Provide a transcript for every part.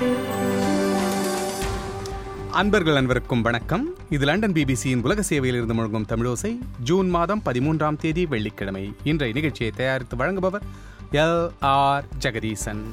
அன்பர்கள் அன்பருக்கும் வணக்கம் இது லண்டன் பிபிசியின் உலக சேவையில் இருந்து முழங்கும் தமிழோசை ஜூன் மாதம் பதிமூன்றாம் தேதி வெள்ளிக்கிழமை இன்றைய நிகழ்ச்சியை தயாரித்து வழங்குபவர் எல் ஆர் ஜெகதீசன்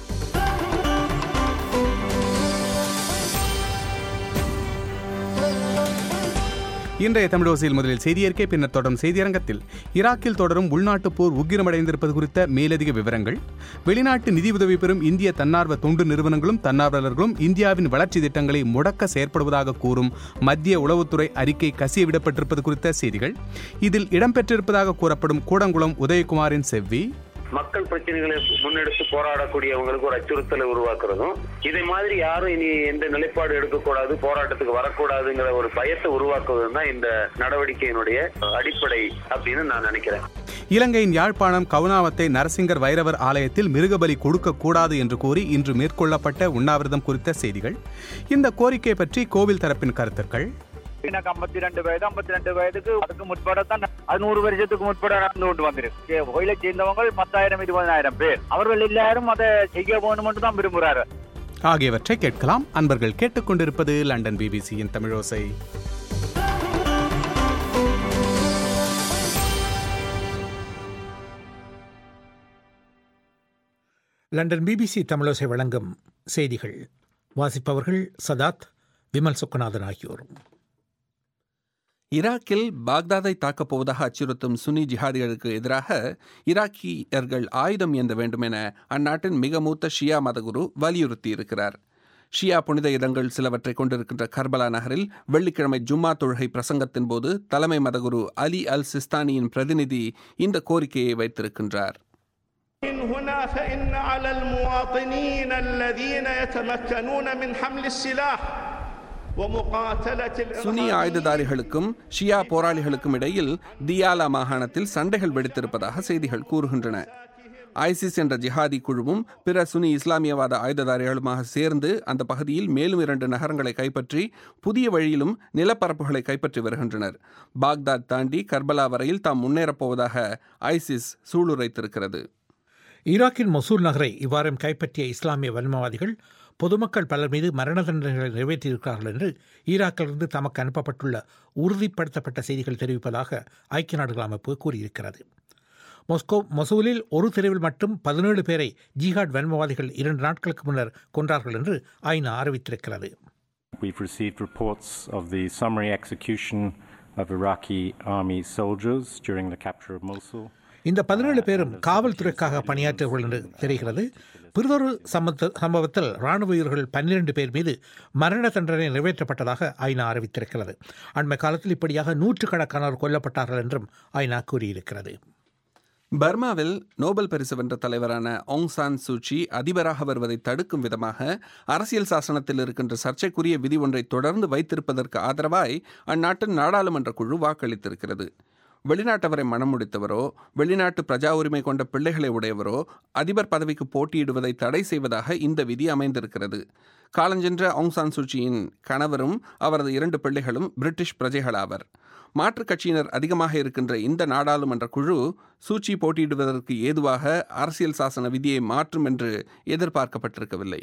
இன்றைய தமிழோசையில் முதலில் செய்தியறிக்கை பின்னர் தொடரும் செய்தியரங்கத்தில் ஈராக்கில் தொடரும் உள்நாட்டுப் போர் உக்கிரமடைந்திருப்பது குறித்த மேலதிக விவரங்கள் வெளிநாட்டு நிதியுதவி பெறும் இந்திய தன்னார்வ தொண்டு நிறுவனங்களும் தன்னார்வலர்களும் இந்தியாவின் வளர்ச்சி திட்டங்களை முடக்க செயற்படுவதாக கூறும் மத்திய உளவுத்துறை அறிக்கை கசிய விடப்பட்டிருப்பது குறித்த செய்திகள் இதில் இடம்பெற்றிருப்பதாக கூறப்படும் கூடங்குளம் உதயகுமாரின் செவ்வி மக்கள் பிரச்சனைகளை முன்னெடுத்து போராடக்கூடியவங்களுக்கு ஒரு அச்சுறுத்தலை உருவாக்குறதும் இதை மாதிரி யாரும் இனி எந்த நிலைப்பாடு எடுக்கக்கூடாது போராட்டத்துக்கு வரக்கூடாதுங்கிற ஒரு பயத்தை உருவாக்குவதும் தான் இந்த நடவடிக்கையினுடைய அடிப்படை அப்படின்னு நான் நினைக்கிறேன் இலங்கையின் யாழ்ப்பாணம் கவுனாவத்தை நரசிங்கர் வைரவர் ஆலயத்தில் மிருகபலி கொடுக்கக்கூடாது என்று கூறி இன்று மேற்கொள்ளப்பட்ட உண்ணாவிரதம் குறித்த செய்திகள் இந்த கோரிக்கை பற்றி கோவில் தரப்பின் கருத்துக்கள் எனக்கு ஐம்பத்தி ரெண்டு வயது ஐம்பத்தி ரெண்டு வயதுக்கு அதுக்கு முற்பட தான் அது நூறு வருஷத்துக்கு முற்பட நடந்து கொண்டு வந்திருக்கு கோயிலை சேர்ந்தவங்க பத்தாயிரம் இருபதாயிரம் பேர் அவர்கள் எல்லாரும் அதை செய்ய வேணும்னு தான் விரும்புறாரு ஆகியவற்றை கேட்கலாம் அன்பர்கள் கேட்டுக்கொண்டிருப்பது லண்டன் பிபிசியின் தமிழோசை லண்டன் பிபிசி தமிழோசை வழங்கும் செய்திகள் வாசிப்பவர்கள் சதாத் விமல் சுக்குநாதன் ஆகியோர் ஈராக்கில் பாக்தாதை தாக்கப் போவதாக அச்சுறுத்தும் சுனி ஜிஹாதிகளுக்கு எதிராக ஈராக்கியர்கள் ஆயுதம் ஏந்த வேண்டும் என அந்நாட்டின் மிக மூத்த ஷியா மதகுரு வலியுறுத்தியிருக்கிறார் ஷியா புனித இடங்கள் சிலவற்றை கொண்டிருக்கின்ற கர்பலா நகரில் வெள்ளிக்கிழமை ஜும்மா தொழுகை பிரசங்கத்தின் போது தலைமை மதகுரு அலி அல் சிஸ்தானியின் பிரதிநிதி இந்த கோரிக்கையை வைத்திருக்கின்றார் من هنا فإن على المواطنين الذين يتمكنون من حمل السلاح ومقاتلة சுனி الإرهابيين ஆயுததாரிகளுக்கும் ஷியா போராளிகளுக்கும் இடையில் தியாலா மாகாணத்தில் சண்டைகள் வெடித்திருப்பதாக செய்திகள் கூறுகின்றன ஐசிஸ் என்ற ஜிஹாதி குழுவும் பிற சுனி இஸ்லாமியவாத ஆயுததாரிகளுமாக சேர்ந்து அந்த பகுதியில் மேலும் இரண்டு நகரங்களை கைப்பற்றி புதிய வழியிலும் நிலப்பரப்புகளை கைப்பற்றி வருகின்றனர் பாக்தாத் தாண்டி கர்பலா வரையில் தாம் முன்னேறப் போவதாக ஐசிஸ் சூளுரைத்திருக்கிறது ஈராக்கின் மொசூல் நகரை இவ்வாரம் கைப்பற்றிய இஸ்லாமிய வன்மவாதிகள் பொதுமக்கள் பலர் மீது மரண தண்டனைகளை நிறைவேற்றியிருக்கிறார்கள் என்று ஈராக்கிலிருந்து தமக்கு அனுப்பப்பட்டுள்ள உறுதிப்படுத்தப்பட்ட செய்திகள் தெரிவிப்பதாக ஐக்கிய நாடுகள் அமைப்பு கூறியிருக்கிறது மொஸ்கோ மொசூலில் ஒரு தெருவில் மட்டும் பதினேழு பேரை ஜிஹாட் வன்மவாதிகள் இரண்டு நாட்களுக்கு முன்னர் கொன்றார்கள் என்று ஐநா அறிவித்திருக்கிறது We've received reports of the summary execution of Iraqi army soldiers during the capture of Mosul. இந்த பதினேழு பேரும் காவல்துறைக்காக பணியாற்றியவர்கள் என்று தெரிகிறது பிறிதொரு சம்பத்த சம்பவத்தில் ராணுவ வீரர்கள் பன்னிரண்டு பேர் மீது மரண தண்டனை நிறைவேற்றப்பட்டதாக ஐநா அறிவித்திருக்கிறது அண்மை காலத்தில் இப்படியாக நூற்றுக்கணக்கானோர் கொல்லப்பட்டார்கள் என்றும் ஐநா கூறியிருக்கிறது பர்மாவில் நோபல் பரிசு வென்ற தலைவரான ஆங் சான் சூச்சி அதிபராக வருவதை தடுக்கும் விதமாக அரசியல் சாசனத்தில் இருக்கின்ற சர்ச்சைக்குரிய விதி ஒன்றை தொடர்ந்து வைத்திருப்பதற்கு ஆதரவாய் அந்நாட்டின் நாடாளுமன்ற குழு வாக்களித்திருக்கிறது வெளிநாட்டவரை மனம் முடித்தவரோ வெளிநாட்டு பிரஜா உரிமை கொண்ட பிள்ளைகளை உடையவரோ அதிபர் பதவிக்கு போட்டியிடுவதை தடை செய்வதாக இந்த விதி அமைந்திருக்கிறது காலஞ்சென்ற ஆங் சான் சூச்சியின் கணவரும் அவரது இரண்டு பிள்ளைகளும் பிரிட்டிஷ் பிரஜைகளாவர் மாற்றுக் கட்சியினர் அதிகமாக இருக்கின்ற இந்த நாடாளுமன்ற குழு சூச்சி போட்டியிடுவதற்கு ஏதுவாக அரசியல் சாசன விதியை மாற்றும் என்று எதிர்பார்க்கப்பட்டிருக்கவில்லை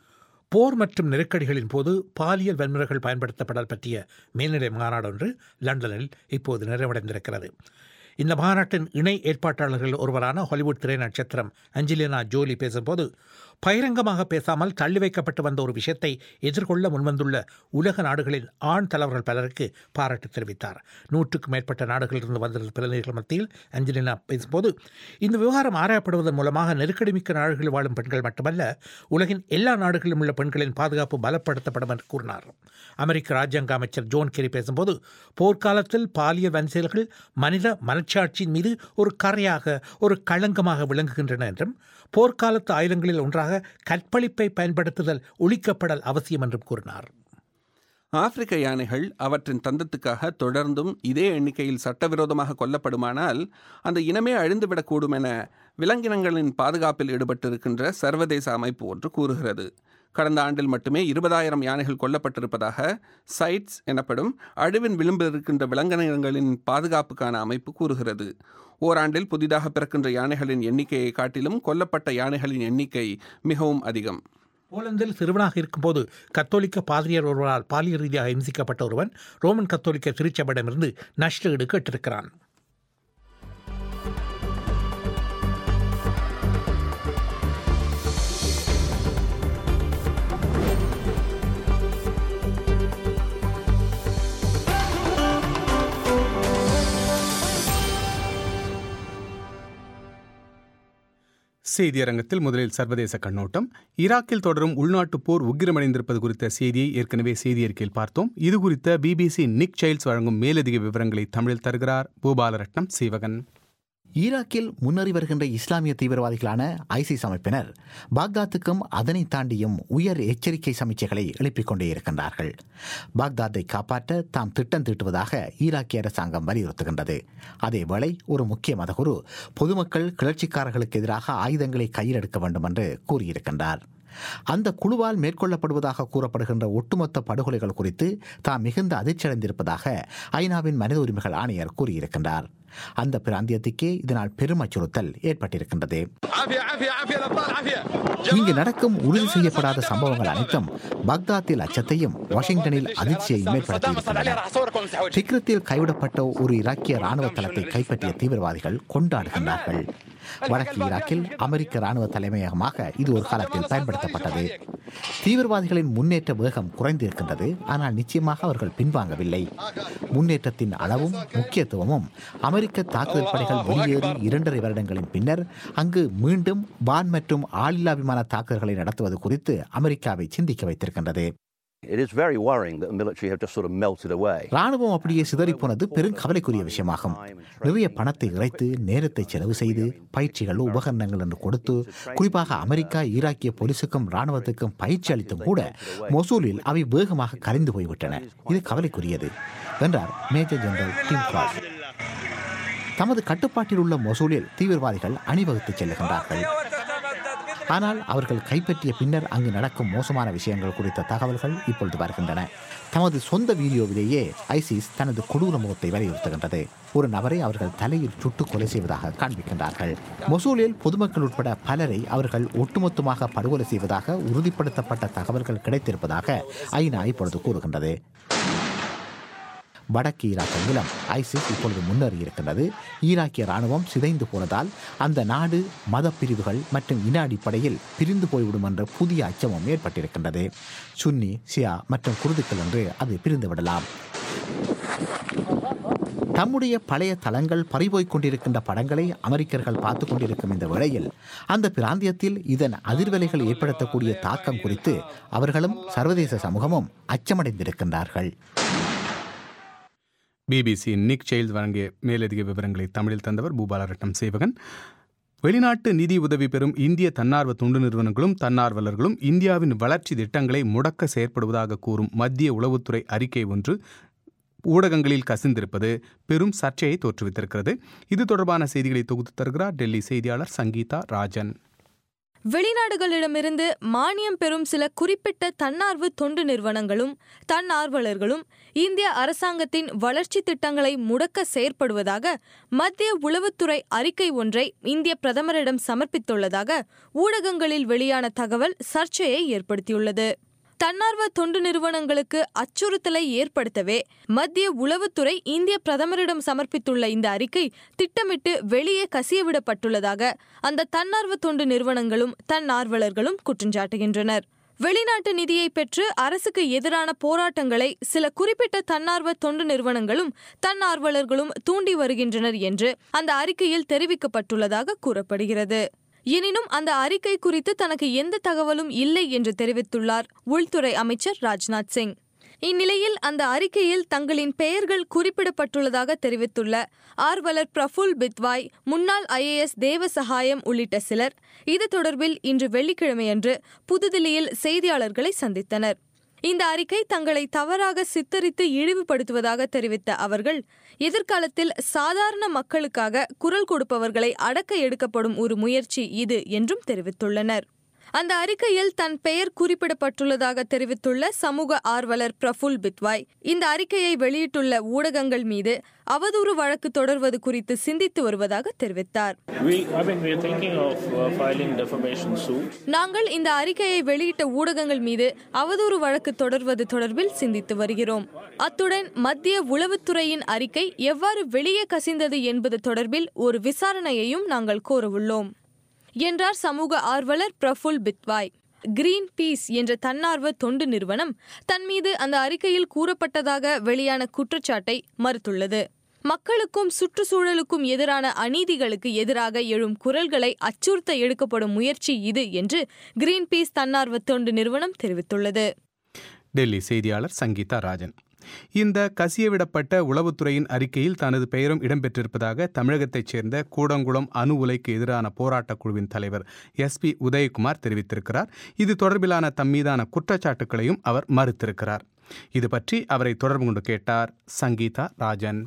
போர் மற்றும் நெருக்கடிகளின் போது பாலியல் வன்முறைகள் பயன்படுத்தப்படல் பற்றிய மேல்நிலை மாநாடு ஒன்று லண்டனில் இப்போது நிறைவடைந்திருக்கிறது இந்த மாநாட்டின் இணை ஏற்பாட்டாளர்கள் ஒருவரான ஹாலிவுட் திரை நட்சத்திரம் அஞ்சலினா ஜோலி பேசும்போது பகிரங்கமாக பேசாமல் தள்ளி வைக்கப்பட்டு வந்த ஒரு விஷயத்தை எதிர்கொள்ள முன்வந்துள்ள உலக நாடுகளின் ஆண் தலைவர்கள் பலருக்கு பாராட்டு தெரிவித்தார் நூற்றுக்கும் மேற்பட்ட நாடுகளிலிருந்து வந்திருந்த பிரதிநிதிகள் மத்தியில் அஞ்சலினா பேசும்போது இந்த விவகாரம் ஆராயப்படுவதன் மூலமாக நெருக்கடிமிக்க நாடுகளில் வாழும் பெண்கள் மட்டுமல்ல உலகின் எல்லா நாடுகளிலும் உள்ள பெண்களின் பாதுகாப்பு பலப்படுத்தப்படும் என்று கூறினார் அமெரிக்க ராஜ்யாங்க அமைச்சர் ஜோன் கெரி பேசும்போது போர்க்காலத்தில் பாலியல் வன்செயல்கள் மனித மனச்சாட்சியின் மீது ஒரு கரையாக ஒரு களங்கமாக விளங்குகின்றன என்றும் போர்க்காலத்து ஆயுதங்களில் ஒன்றாக கற்பழிப்பை பயன்படுத்துதல் ஒழிக்கப்படல் அவசியம் என்றும் கூறினார் ஆப்பிரிக்க யானைகள் அவற்றின் தந்தத்துக்காக தொடர்ந்தும் இதே எண்ணிக்கையில் சட்டவிரோதமாக கொல்லப்படுமானால் அந்த இனமே அழிந்துவிடக்கூடும் என விலங்கினங்களின் பாதுகாப்பில் ஈடுபட்டிருக்கின்ற சர்வதேச அமைப்பு ஒன்று கூறுகிறது கடந்த ஆண்டில் மட்டுமே இருபதாயிரம் யானைகள் கொல்லப்பட்டிருப்பதாக சைட்ஸ் எனப்படும் அழிவின் விளிம்பில் இருக்கின்ற விலங்கினங்களின் பாதுகாப்புக்கான அமைப்பு கூறுகிறது ஓராண்டில் புதிதாக பிறக்கின்ற யானைகளின் எண்ணிக்கையை காட்டிலும் கொல்லப்பட்ட யானைகளின் எண்ணிக்கை மிகவும் அதிகம் போலந்தில் சிறுவனாக இருக்கும்போது கத்தோலிக்க பாதிரியர் ஒருவரால் பாலியல் ரீதியாக இம்சிக்கப்பட்ட ஒருவன் ரோமன் கத்தோலிக்க திருச்சபையிடமிருந்து நஷ்டஈடு கேட்டிருக்கிறான் செய்தியரங்கத்தில் முதலில் சர்வதேச கண்ணோட்டம் ஈராக்கில் தொடரும் உள்நாட்டு போர் உக்கிரமடைந்திருப்பது குறித்த செய்தியை ஏற்கனவே செய்தியறிக்கையில் பார்த்தோம் இது குறித்த பிபிசி நிக் சைல்ட்ஸ் வழங்கும் மேலதிக விவரங்களை தமிழில் தருகிறார் பூபாலரட்னம் சீவகன் ஈராக்கில் முன்னேறி வருகின்ற இஸ்லாமிய தீவிரவாதிகளான ஐசிஸ் அமைப்பினர் பாக்தாத்துக்கும் அதனை தாண்டியும் உயர் எச்சரிக்கை சமீட்சைகளை எழுப்பிக் கொண்டே இருக்கின்றார்கள் பாக்தாத்தை காப்பாற்ற தாம் திட்டம் தீட்டுவதாக ஈராக்கிய அரசாங்கம் வலியுறுத்துகின்றது அதேவேளை ஒரு முக்கிய மதகுரு பொதுமக்கள் கிளர்ச்சிக்காரர்களுக்கு எதிராக ஆயுதங்களை கையில் எடுக்க வேண்டும் என்று கூறியிருக்கின்றார் அந்த குழுவால் மேற்கொள்ளப்படுவதாக கூறப்படுகின்ற ஒட்டுமொத்த படுகொலைகள் குறித்து தாம் மிகுந்த அதிர்ச்சியடைந்திருப்பதாக ஐநாவின் மனித உரிமைகள் ஆணையர் கூறியிருக்கின்றார் அந்த பிராந்தியத்துக்கே இதனால் பெரும் அச்சுறுத்தல் ஏற்பட்டிருக்கின்றது இங்கு நடக்கும் உறுதி செய்யப்படாத சம்பவங்கள் அனைத்தும் பாக்தாத்தில் அச்சத்தையும் வாஷிங்டனில் அதிர்ச்சியையும் ஏற்படுத்தியிருக்கின்றன சிக்ரத்தில் கைவிடப்பட்ட ஒரு ஈராக்கிய ராணுவ தளத்தை கைப்பற்றிய தீவிரவாதிகள் கொண்டாடுகின்றார்கள் வடக்கு ஈராக்கில் அமெரிக்க ராணுவ தலைமையகமாக இது ஒரு காலத்தில் பயன்படுத்தப்பட்டது தீவிரவாதிகளின் முன்னேற்ற வேகம் குறைந்திருக்கின்றது ஆனால் நிச்சயமாக அவர்கள் பின்வாங்கவில்லை முன்னேற்றத்தின் அளவும் முக்கியத்துவமும் அமெரிக்க தாக்குதல் படைகள் வெளியேறி இரண்டரை வருடங்களின் பின்னர் அங்கு மீண்டும் வான் மற்றும் ஆளில்லா விமான தாக்குதல்களை நடத்துவது குறித்து அமெரிக்காவை சிந்திக்க வைத்திருக்கின்றது It is very worrying that the military have just sort of melted away. ராணுவம் அப்படியே சிதறிப்போனது பெரும் கவலைக்குரிய விஷயமாகும் நிறைய பணத்தை இறைத்து நேரத்தை செலவு செய்து பயிற்சிகள் உபகரணங்கள் என்று கொடுத்து குறிப்பாக அமெரிக்கா ஈராக்கிய போலீசுக்கும் ராணுவத்துக்கும் பயிற்சி அளித்தும் கூட மொசூலில் அவை வேகமாக கரைந்து போய்விட்டன இது கவலைக்குரியது என்றார் மேஜர் ஜெனரல் டிம் கிளாஸ் தமது கட்டுப்பாட்டில் உள்ள மொசூலில் தீவிரவாதிகள் அணிவகுத்து செல்லுகின்றார்கள் ஆனால் அவர்கள் கைப்பற்றிய பின்னர் அங்கு நடக்கும் மோசமான விஷயங்கள் குறித்த தகவல்கள் இப்பொழுது வருகின்றன தமது சொந்த வீடியோவிலேயே ஐசிஸ் தனது கொடூர முகத்தை வலியுறுத்துகின்றது ஒரு நபரை அவர்கள் தலையில் சுட்டு கொலை செய்வதாக காண்பிக்கின்றார்கள் மொசூலில் பொதுமக்கள் உட்பட பலரை அவர்கள் ஒட்டுமொத்தமாக படுகொலை செய்வதாக உறுதிப்படுத்தப்பட்ட தகவல்கள் கிடைத்திருப்பதாக ஐநா இப்பொழுது கூறுகின்றது வடக்கு ஈராக் அங்கிலம் ஐசிஸ் இப்பொழுது முன்னேறி இருக்கின்றது ஈராக்கிய ராணுவம் சிதைந்து போனதால் அந்த நாடு மத பிரிவுகள் மற்றும் இன அடிப்படையில் பிரிந்து போய்விடும் என்ற புதிய அச்சமும் ஏற்பட்டிருக்கின்றது சுன்னி சியா மற்றும் குருதுக்கள் என்று அது பிரிந்து விடலாம் தம்முடைய பழைய தளங்கள் பறிபோய்க் கொண்டிருக்கின்ற படங்களை அமெரிக்கர்கள் பார்த்து கொண்டிருக்கும் இந்த வேளையில் அந்த பிராந்தியத்தில் இதன் அதிர்வலைகள் ஏற்படுத்தக்கூடிய தாக்கம் குறித்து அவர்களும் சர்வதேச சமூகமும் அச்சமடைந்திருக்கின்றார்கள் பிபிசி நிக் சைல்ட் வழங்கிய மேலதிக விவரங்களை தமிழில் தந்தவர் பூபாலரட்னம் சேவகன் வெளிநாட்டு நிதி உதவி பெறும் இந்திய தன்னார்வ தொண்டு நிறுவனங்களும் தன்னார்வலர்களும் இந்தியாவின் வளர்ச்சி திட்டங்களை முடக்க செயற்படுவதாக கூறும் மத்திய உளவுத்துறை அறிக்கை ஒன்று ஊடகங்களில் கசிந்திருப்பது பெரும் சர்ச்சையை தோற்றுவித்திருக்கிறது இது தொடர்பான செய்திகளை தொகுத்து தருகிறார் டெல்லி செய்தியாளர் சங்கீதா ராஜன் வெளிநாடுகளிடமிருந்து மானியம் பெறும் சில குறிப்பிட்ட தன்னார்வ தொண்டு நிறுவனங்களும் தன்னார்வலர்களும் இந்திய அரசாங்கத்தின் வளர்ச்சி திட்டங்களை முடக்க செயற்படுவதாக மத்திய உளவுத்துறை அறிக்கை ஒன்றை இந்திய பிரதமரிடம் சமர்ப்பித்துள்ளதாக ஊடகங்களில் வெளியான தகவல் சர்ச்சையை ஏற்படுத்தியுள்ளது தன்னார்வ தொண்டு நிறுவனங்களுக்கு அச்சுறுத்தலை ஏற்படுத்தவே மத்திய உளவுத்துறை இந்திய பிரதமரிடம் சமர்ப்பித்துள்ள இந்த அறிக்கை திட்டமிட்டு வெளியே கசியவிடப்பட்டுள்ளதாக அந்த தன்னார்வ தொண்டு நிறுவனங்களும் தன்னார்வலர்களும் குற்றஞ்சாட்டுகின்றனர் வெளிநாட்டு நிதியை பெற்று அரசுக்கு எதிரான போராட்டங்களை சில குறிப்பிட்ட தன்னார்வ தொண்டு நிறுவனங்களும் தன்னார்வலர்களும் தூண்டி வருகின்றனர் என்று அந்த அறிக்கையில் தெரிவிக்கப்பட்டுள்ளதாக கூறப்படுகிறது எனினும் அந்த அறிக்கை குறித்து தனக்கு எந்த தகவலும் இல்லை என்று தெரிவித்துள்ளார் உள்துறை அமைச்சர் ராஜ்நாத் சிங் இந்நிலையில் அந்த அறிக்கையில் தங்களின் பெயர்கள் குறிப்பிடப்பட்டுள்ளதாக தெரிவித்துள்ள ஆர்வலர் பிரஃபுல் பித்வாய் முன்னாள் ஐஏஎஸ் தேவசகாயம் உள்ளிட்ட சிலர் இது தொடர்பில் இன்று வெள்ளிக்கிழமையன்று புதுதில்லியில் செய்தியாளர்களை சந்தித்தனர் இந்த அறிக்கை தங்களை தவறாக சித்தரித்து இழிவுபடுத்துவதாக தெரிவித்த அவர்கள் எதிர்காலத்தில் சாதாரண மக்களுக்காக குரல் கொடுப்பவர்களை அடக்க எடுக்கப்படும் ஒரு முயற்சி இது என்றும் தெரிவித்துள்ளனர் அந்த அறிக்கையில் தன் பெயர் குறிப்பிடப்பட்டுள்ளதாக தெரிவித்துள்ள சமூக ஆர்வலர் பிரஃபுல் பித்வாய் இந்த அறிக்கையை வெளியிட்டுள்ள ஊடகங்கள் மீது அவதூறு வழக்கு தொடர்வது குறித்து சிந்தித்து வருவதாக தெரிவித்தார் We, I mean, we are thinking of uh, filing defamation suit. நாங்கள் இந்த அறிக்கையை வெளியிட்ட ஊடகங்கள் மீது அவதூறு வழக்கு தொடர்வது தொடர்பில் சிந்தித்து வருகிறோம் அத்துடன் மத்திய உளவுத்துறையின் அறிக்கை எவ்வாறு வெளியே கசிந்தது என்பது தொடர்பில் ஒரு விசாரணையையும் நாங்கள் கோரவுள்ளோம் என்றார் சமூக ஆர்வலர் பிரஃபுல் பித்வாய் கிரீன் பீஸ் என்ற தன்னார்வ தொண்டு நிறுவனம் தன் மீது அந்த அறிக்கையில் கூறப்பட்டதாக வெளியான குற்றச்சாட்டை மறுத்துள்ளது மக்களுக்கும் சுற்றுச்சூழலுக்கும் எதிரான அநீதிகளுக்கு எதிராக எழும் குரல்களை அச்சுறுத்த எடுக்கப்படும் முயற்சி இது என்று கிரீன் பீஸ் தன்னார்வ தொண்டு நிறுவனம் தெரிவித்துள்ளது டெல்லி செய்தியாளர் சங்கீதா ராஜன் இந்த கசியவிடப்பட்ட உளவுத்துறையின் அறிக்கையில் தனது பெயரும் இடம்பெற்றிருப்பதாக தமிழகத்தைச் சேர்ந்த கூடங்குளம் அணு உலைக்கு எதிரான போராட்டக் குழுவின் தலைவர் எஸ் பி உதயகுமார் தெரிவித்திருக்கிறார் இது தொடர்பிலான தம் மீதான குற்றச்சாட்டுகளையும் அவர் மறுத்திருக்கிறார் இது பற்றி அவரை தொடர்பு கொண்டு கேட்டார் சங்கீதா ராஜன்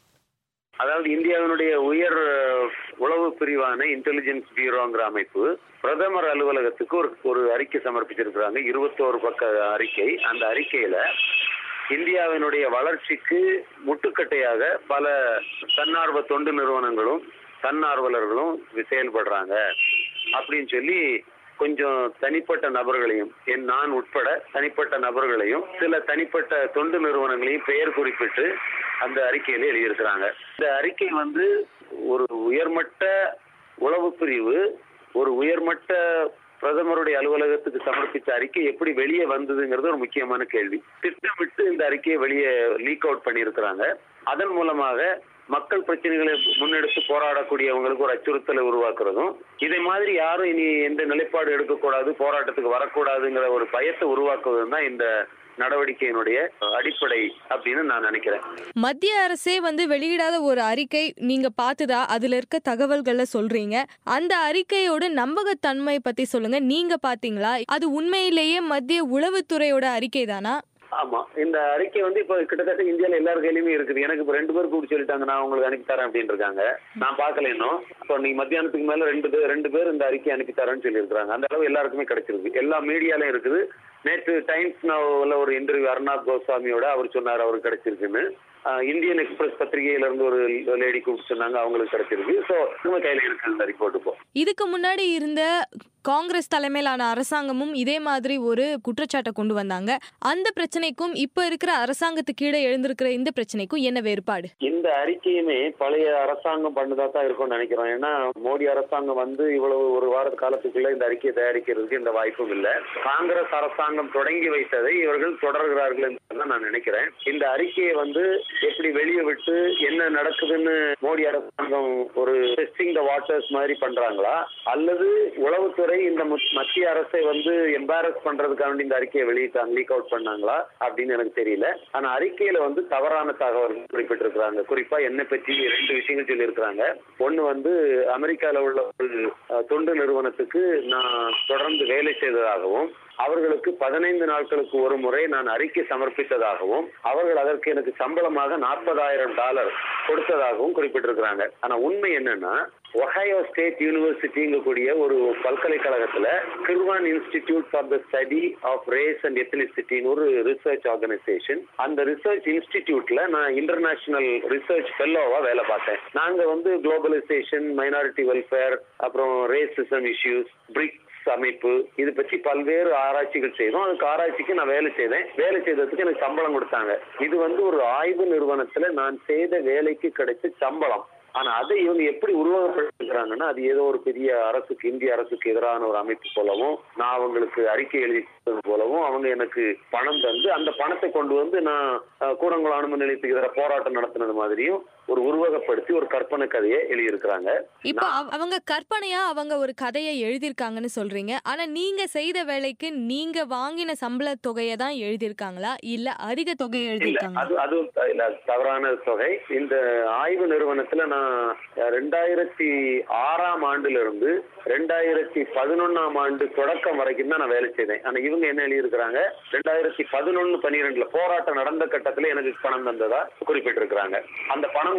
அதாவது இந்தியாவினுடைய உயர் அஹ், உளவு பிரிவான இன்டெலிஜென்ஸ் பியூரோங்கிற அமைப்பு பிரதமர் அலுவலகத்துக்கு ஒரு ஒரு அறிக்கை சமர்ப்பிச்சிருக்கிறாங்க இருபத்தோரு பக்க அறிக்கை அந்த அறிக்கையில இந்தியாவினுடைய வளர்ச்சிக்கு முட்டுக்கட்டையாக பல தன்னார்வ தொண்டு நிறுவனங்களும் தன்னார்வலர்களும் செயல்படுறாங்க அப்படின்னு சொல்லி கொஞ்சம் தனிப்பட்ட நபர்களையும் என் நான் உட்பட தனிப்பட்ட நபர்களையும் சில தனிப்பட்ட தொண்டு நிறுவனங்களையும் பெயர் குறிப்பிட்டு அந்த அறிக்கையில எழுதியிருக்கிறாங்க இந்த அறிக்கை வந்து ஒரு உயர்மட்ட உளவு பிரிவு ஒரு உயர்மட்ட பிரதமருடைய அலுவலகத்துக்கு சமர்ப்பித்த அறிக்கை எப்படி வெளியே வந்ததுங்கிறது ஒரு முக்கியமான கேள்வி திட்டமிட்டு இந்த அறிக்கையை வெளியே லீக் அவுட் பண்ணியிருக்கிறாங்க அதன் மூலமாக மக்கள் பிரச்சனைகளை முன்னெடுத்து போராடக்கூடியவங்களுக்கு ஒரு அச்சுறுத்தலை உருவாக்குறதும் இதை மாதிரி யாரும் இனி எந்த நிலைப்பாடு எடுக்கக்கூடாது போராட்டத்துக்கு வரக்கூடாதுங்கிற ஒரு பயத்தை உருவாக்குவதும் தான் இந்த நடவடிக்கையினுடைய அடிப்படை அப்படின்னு நான் நினைக்கிறேன் மத்திய அரசே வந்து வெளியிடாத ஒரு அறிக்கை நீங்க பார்த்துதா அதுல இருக்க தகவல்களை சொல்றீங்க அந்த அறிக்கையோட நம்பகத்தன்மை பத்தி சொல்லுங்க நீங்க பாத்தீங்களா அது உண்மையிலேயே மத்திய உளவுத்துறையோட அறிக்கை தானா ஆமா இந்த அறிக்கை வந்து இப்ப கிட்டத்தட்ட இந்தியால எல்லார் கையிலுமே இருக்குது எனக்கு இப்ப ரெண்டு பேர் கூப்பிட்டு சொல்லிட்டாங்க நான் உங்களுக்கு அனுப்பி தரேன் அப்படின்னு இருக்காங்க நான் பார்க்கல இன்னும் இப்போ நீ மத்தியானத்துக்கு மேல ரெண்டு பேர் ரெண்டு பேர் இந்த அறிக்கை அனுப்பி தரேன்னு சொல்லியிருக்காங்க அந்த அளவு எல்லாருக்குமே கிடைச்சிருக்கு எல்லா மீடியாலயும் இருக்குது நேற்று டைம்ஸ் நவல ஒரு இன்டர்வியூ அர்ணாப் கோஸ்வாமியோட அவர் சொன்னார் அவருக்கு கிடைச்சிருக்குன்னு ஆஹ் இந்தியன் எக்ஸ்பிரஸ் பத்திரிகையில இருந்து ஒரு லேடி கூப்பிட்டு சொன்னாங்க அவங்களுக்கு கிடைச்சிருக்கு ஸோ நம்ம கையில இருக்கு இந்த ரிப்போர்ட் இப்போ இதுக்கு முன்னாடி இருந்த காங்கிரஸ் தலைமையிலான அரசாங்கமும் இதே மாதிரி ஒரு குற்றச்சாட்டை கொண்டு வந்தாங்க அந்த பிரச்சனைக்கும் இப்ப இருக்கிற அரசாங்கத்துக்கு கீழே எழுந்திருக்கிற இந்த பிரச்சனைக்கும் என்ன வேறுபாடு இந்த அறிக்கையுமே பழைய அரசாங்கம் பண்ணதா தான் இருக்கும்னு நினைக்கிறோம் ஏன்னா மோடி அரசாங்கம் வந்து இவ்வளவு ஒரு வார காலத்துக்குள்ள இந்த அறிக்கையை தயாரிக்கிறதுக்கு இந்த வாய்ப்பும் இல்லை காங்கிரஸ் அரசாங்கம் தொடங்கி வைத்ததை இவர்கள் தொடர்கிறார்கள் என்று தான் நான் நினைக்கிறேன் இந்த அறிக்கையை வந்து எப்படி வெளியே விட்டு என்ன நடக்குதுன்னு மோடி அரசாங்கம் ஒரு டெஸ்டிங் த வாட்டர்ஸ் மாதிரி பண்றாங்களா அல்லது உளவுத்துறை இந்த மு- மத்திய அரசை வந்து எம்பாரஸ் பண்றதுக்காக இந்த அறிக்கையை வெளியிட்டாங்க லீக் அவுட் பண்ணாங்களா அப்படின்னு எனக்கு தெரியல ஆனா அறிக்கையில வந்து தவறான தகவல் குறிப்பிட்டிருக்கிறாங்க குறிப்பா என்னை பற்றி ரெண்டு விஷயங்கள் சொல்லியிருக்கிறாங்க ஒண்ணு வந்து அமெரிக்கால உள்ள ஒரு அஹ், தொண்டு நிறுவனத்துக்கு நான் தொடர்ந்து வேலை செய்ததாகவும் அவர்களுக்கு பதினைந்து நாட்களுக்கு ஒரு முறை நான் அறிக்கை சமர்ப்பித்ததாகவும் அவர்கள் அதற்கு எனக்கு சம்பளமாக நாற்பதாயிரம் டாலர் கொடுத்ததாகவும் குறிப்பிட்டிருக்கிறாங்க ஆனா உண்மை என்னன்னா ஒஹையோ ஸ்டேட் யூனிவர்சிட்டிங்கக்கூடிய ஒரு பல்கலைக்கழகத்துல Kirwan Institute for the Study of Race and எத்தனிசிட்டின்னு ஒரு ரிசர்ச் ஆர்கனைசேஷன் அந்த ரிசர்ச் இன்ஸ்டிடியூட்ல நான் இன்டர்நேஷனல் ரிசர்ச் ஃபெல்லோவா வேலை பார்த்தேன் நாங்க வந்து குளோபலைசேஷன் மைனாரிட்டி வெல்ஃபேர் அப்புறம் ரேசிசம் இஷ்யூஸ் பிரிக்ஸ் அமைப்பு இது பற்றி பல்வேறு ஆராய்ச்சிகள் செய்தோம் அதுக்கு ஆராய்ச்சிக்கு நான் வேலை செய்தேன் வேலை செய்ததுக்கு எனக்கு சம்பளம் கொடுத்தாங்க இது வந்து ஒரு ஆய்வு நிறுவனத்துல நான் செய்த வேலைக்கு கிடைச்ச சம்பளம் ஆனா அதை இவங்க எப்படி உருவகப்படுத்துகிறாங்கன்னா அது ஏதோ ஒரு பெரிய அரசுக்கு இந்திய அரசுக்கு எதிரான ஒரு அமைப்பு போலவும் நான் அவங்களுக்கு அறிக்கை எழுதி கொடுத்தது போலவும் அவங்க எனக்கு பணம் தந்து அந்த பணத்தை கொண்டு வந்து நான் அஹ், கூடங்குளம் அனுமதி நிலையத்துக்கு எதிராக போராட்டம் நடத்தினது மாதிரியும் ஒரு உருவகப்படுத்தி ஒரு கற்பனை கதையை எழுதியிருக்கிறாங்க இப்போ அவ- அவங்க கற்பனையா அவங்க ஒரு கதையை எழுதியிருக்காங்கன்னு சொல்றீங்க ஆனா நீங்க செய்த வேலைக்கு நீங்க வாங்கின சம்பள தொகையை தான் எழுதியிருக்காங்களா இல்ல அதிக தொகையை இல்ல எழுதியிருக்காங்களா அது அது இல்ல தவறான தொகை இந்த ஆய்வு நிறுவனத்துல நான் ரெண்டாயிரத்தி ஆறாம் ஆண்டுல இருந்து ரெண்டாயிரத்தி பதினொன்னாம் ஆண்டு தொடக்கம் வரைக்கும் தான் நான் வேலை செய்தேன் ஆனா இவங்க என்ன எழுதியிருக்கிறாங்க ரெண்டாயிரத்தி பதினொன்னு பன்னிரெண்டுல போராட்டம் நடந்த கட்டத்துல எனக்கு பணம் தந்ததா குறிப்பிட்டிருக்கிறாங்க அந்த பணம்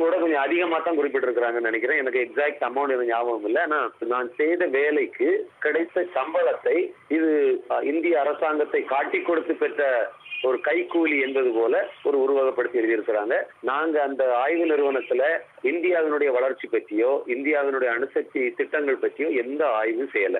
கூட கொஞ்சம் அதிகமா தான் குறிப்பிட்டிருக்கிறாங்கன்னு நினைக்கிறேன் எனக்கு எக்ஸாக்ட் அமௌண்ட் எனக்கு ஞாபகம் இல்லை ஆனா நான் செய்த வேலைக்கு கிடைத்த சம்பளத்தை இது அஹ், இந்திய அரசாங்கத்தை காட்டி கொடுத்து பெற்ற ஒரு கைக்கூலி என்பது போல ஒரு உருவகப்படுத்தி எழுதியிருக்கிறாங்க நாங்க அந்த ஆய்வு நிறுவனத்துல இந்தியாவினுடைய வளர்ச்சி பற்றியோ இந்தியாவினுடைய அணுசக்தி திட்டங்கள் பற்றியோ எந்த ஆய்வும் செய்யல